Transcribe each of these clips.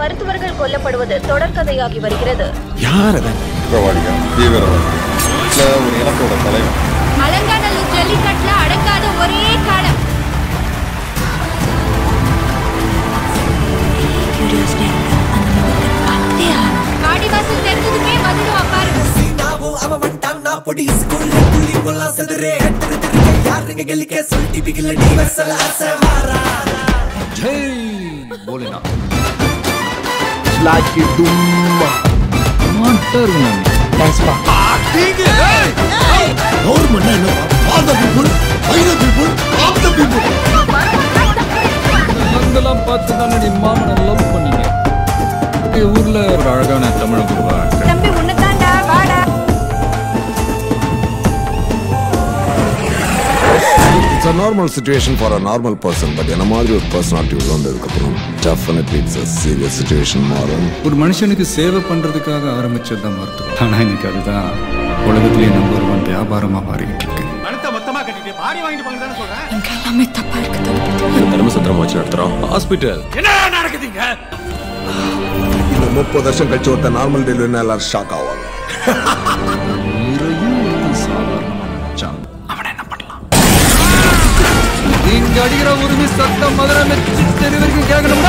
மருத்துவர்கள் கொல்லப்படுவது தொடர்கதையாகி வருகிறது யார் அவன் குற்றவாளியா தீவிரவாதி இல்ல ஒரு இனத்தோட தலைவன் அலங்காநல்லூர் ஜல்லிக்கட்டுல அடங்காத ஒரே காலம் வாடிவாசல் தெரிஞ்சதுமே வந்துடுவா பாருங்க சீனாவும் அவன் வந்துட்டான் நான் பொடி ஸ்கூல்ல புள்ளி கொல்லாம் செதுரே எட்டு திருக்க யாருங்க கெலிக்க சொல் டிபிக்கல் டி வெசல் அச மாறா லாக்கி தும்மா கவர்மெண்ட் என்ன all the people by the people of the people இதெல்லாம் பார்த்து தானே நீ மாமனை லவ் பண்ணீங்க எங்க ஊர்ல ஒரு அழகான தமிழ் குருவா தம்பி உன்னதாண்டா வாடா it's a normal situation for a normal person but என்ன மாதிரி ஒரு பர்சனாலிட்டி உள்ள வந்ததுக்கப்புறம் definitely it's a serious situation மாறும் ஒரு மனுஷனுக்கு சேவை பண்றதுக்காக ஆரம்பிச்சது தான் மருத்துவம் ஆனா இன்னைக்கு அதுதான் உலகத்திலேயே நம்பர் ஒன் வியாபாரமா மாறிக்கிட்டு இருக்கு இங்க எல்லாமே தப்பா இருக்கு தளபதி தர்ம சத்திரம் வச்சு நடத்துறோம் ஹாஸ்பிட்டல் இன்னும் முப்பது வருஷம் கழிச்சு ஒருத்தர் நார்மல் டெலிவரினா எல்லாரும் ஷாக் ஆவாங்க உயிரையும் ஒருத்தன் சாதாரணமா நினைச்சான். அவனை என்ன பண்ணலாம் இங்க அடிக்கிற உரிமை சத்தம் மதுரை மெச்சு தெரு வரைக்கும் கேட்கணும்னா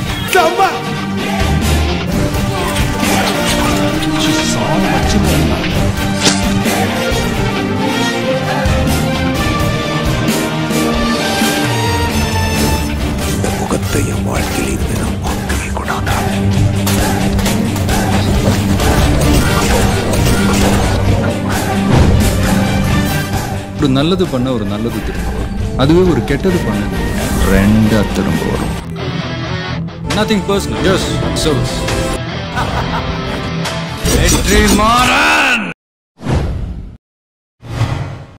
இந்த முகத்தை என் வாழ்க்கையில் இருந்து நான் பார்க்கவே கூடாது ஒரு நல்லது பண்ண ஒரு நல்லது திரும்ப வரும் அதுவே ஒரு கெட்டது பண்ணது ரெண்டா திரும்ப வரும் நத்திங் பர்சனல் ஜஸ்ட் சர்வீஸ் வெற்றி மாறன்